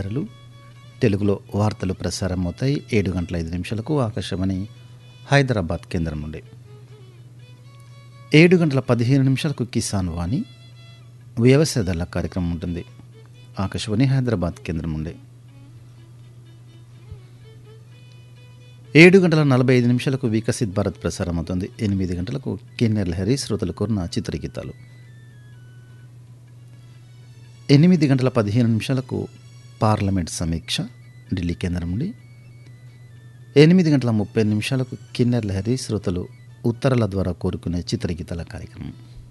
పాత్రలు తెలుగులో వార్తలు ప్రసారం అవుతాయి ఏడు గంటల ఐదు నిమిషాలకు ఆకాశవాణి హైదరాబాద్ కేంద్రం నుండి ఏడు గంటల పదిహేను నిమిషాలకు కిసాన్ వాణి వ్యవసాయదారుల కార్యక్రమం ఉంటుంది ఆకాశవాణి హైదరాబాద్ కేంద్రం నుండి ఏడు గంటల నలభై ఐదు నిమిషాలకు వికసిత్ భారత్ ప్రసారం అవుతుంది ఎనిమిది గంటలకు కిన్నెర్ లహరి శ్రోతలు కోరిన చిత్రగీతాలు ఎనిమిది గంటల పదిహేను నిమిషాలకు పార్లమెంట్ సమీక్ష ఢిల్లీ కేంద్రం నుండి ఎనిమిది గంటల ముప్పై నిమిషాలకు కిన్నెర్ లహరి శ్రోతలు ఉత్తరాల ద్వారా కోరుకునే చిత్రగీతాల కార్యక్రమం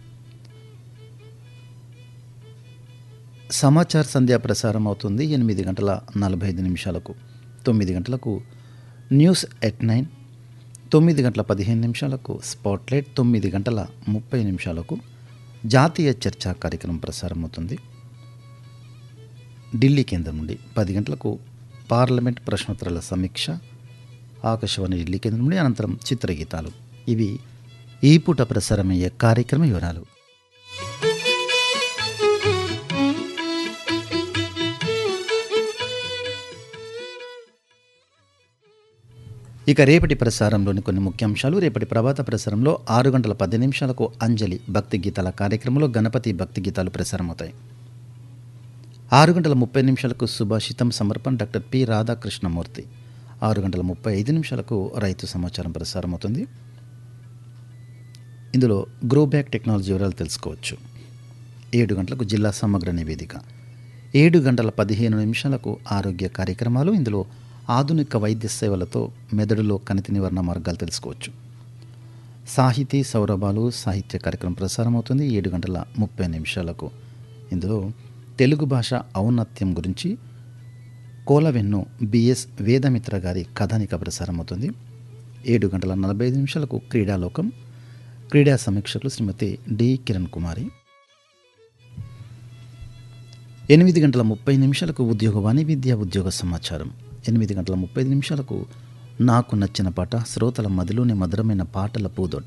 సమాచార సంధ్యా ప్రసారం అవుతుంది ఎనిమిది గంటల నలభై ఐదు నిమిషాలకు తొమ్మిది గంటలకు న్యూస్ ఎట్ నైన్ తొమ్మిది గంటల పదిహేను నిమిషాలకు స్పాట్లైట్ తొమ్మిది గంటల ముప్పై నిమిషాలకు జాతీయ చర్చా కార్యక్రమం ప్రసారం అవుతుంది ఢిల్లీ కేంద్రం నుండి పది గంటలకు పార్లమెంట్ ప్రశ్నోత్తరాల సమీక్ష ఆకాశవాణి ఢిల్లీ కేంద్రం నుండి అనంతరం చిత్రగీతాలు ఇవి ఈ పూట ప్రసారమయ్యే కార్యక్రమ వివరాలు ఇక రేపటి ప్రసారంలోని కొన్ని ముఖ్యాంశాలు రేపటి ప్రభాత ప్రసారంలో ఆరు గంటల పది నిమిషాలకు అంజలి భక్తి గీతాల కార్యక్రమంలో గణపతి భక్తి గీతాలు ప్రసారమవుతాయి ఆరు గంటల ముప్పై నిమిషాలకు సుభాషితం సమర్పణ డాక్టర్ పి రాధాకృష్ణమూర్తి ఆరు గంటల ముప్పై ఐదు నిమిషాలకు రైతు సమాచారం ప్రసారం అవుతుంది ఇందులో గ్రో బ్యాక్ టెక్నాలజీ వివరాలు తెలుసుకోవచ్చు ఏడు గంటలకు జిల్లా సమగ్ర నివేదిక ఏడు గంటల పదిహేను నిమిషాలకు ఆరోగ్య కార్యక్రమాలు ఇందులో ఆధునిక వైద్య సేవలతో మెదడులో కణితి నివారణ మార్గాలు తెలుసుకోవచ్చు సాహితీ సౌరభాలు సాహిత్య కార్యక్రమం ప్రసారం అవుతుంది ఏడు గంటల ముప్పై నిమిషాలకు ఇందులో తెలుగు భాష ఔన్నత్యం గురించి కోలవెన్ను బిఎస్ వేదమిత్ర గారి కథానిక ప్రసారం అవుతుంది ఏడు గంటల నలభై ఐదు నిమిషాలకు క్రీడాలోకం క్రీడా సమీక్షకులు శ్రీమతి డి కిరణ్ కుమారి ఎనిమిది గంటల ముప్పై నిమిషాలకు ఉద్యోగవాణి విద్యా ఉద్యోగ సమాచారం ఎనిమిది గంటల ముప్పై నిమిషాలకు నాకు నచ్చిన పాట శ్రోతల మదిలోని మధురమైన పాటల పూదొట్ట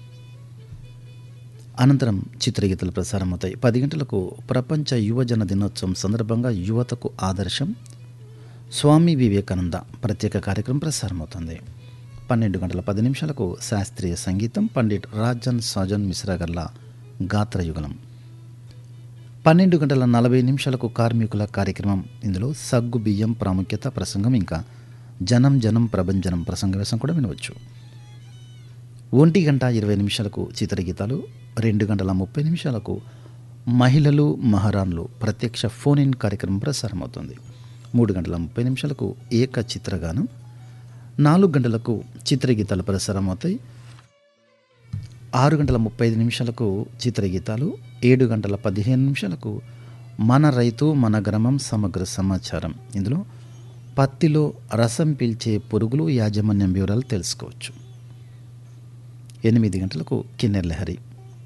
అనంతరం చిత్రగీతలు ప్రసారమవుతాయి పది గంటలకు ప్రపంచ యువజన దినోత్సవం సందర్భంగా యువతకు ఆదర్శం స్వామి వివేకానంద ప్రత్యేక కార్యక్రమం ప్రసారమవుతుంది పన్నెండు గంటల పది నిమిషాలకు శాస్త్రీయ సంగీతం పండిట్ రాజన్ సాజన్ మిశ్రా గల్ల గాత్రయుగలం పన్నెండు గంటల నలభై నిమిషాలకు కార్మికుల కార్యక్రమం ఇందులో సగ్గు బియ్యం ప్రాముఖ్యత ప్రసంగం ఇంకా జనం జనం ప్రభంజనం ప్రసంగ వ్యాసం కూడా వినవచ్చు ఒంటి గంట ఇరవై నిమిషాలకు చిత్రగీతాలు రెండు గంటల ముప్పై నిమిషాలకు మహిళలు మహారాన్లు ప్రత్యక్ష ఫోన్ ఇన్ కార్యక్రమం ప్రసారం అవుతుంది మూడు గంటల ముప్పై నిమిషాలకు ఏక చిత్రగానం నాలుగు గంటలకు చిత్రగీతాలు ప్రసారం అవుతాయి ఆరు గంటల ముప్పై ఐదు నిమిషాలకు చిత్రగీతాలు ఏడు గంటల పదిహేను నిమిషాలకు మన రైతు మన గ్రామం సమగ్ర సమాచారం ఇందులో పత్తిలో రసం పీల్చే పురుగులు యాజమాన్యం వివరాలు తెలుసుకోవచ్చు ఎనిమిది గంటలకు కిన్నెర్ లహరి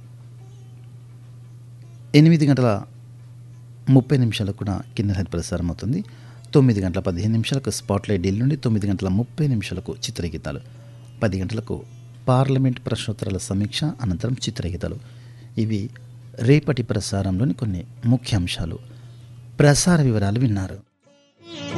ఎనిమిది గంటల ముప్పై నిమిషాలకు కూడా కిన్నెర్ లహరి ప్రసారం అవుతుంది తొమ్మిది గంటల పదిహేను నిమిషాలకు స్పాట్లైట్ ఢిల్లీ నుండి తొమ్మిది గంటల ముప్పై నిమిషాలకు చిత్రగీతాలు పది గంటలకు పార్లమెంట్ ప్రశ్నోత్తరాల సమీక్ష అనంతరం చిత్రగీతాలు ఇవి రేపటి ప్రసారంలోని కొన్ని ముఖ్యాంశాలు ప్రసార వివరాలు విన్నారు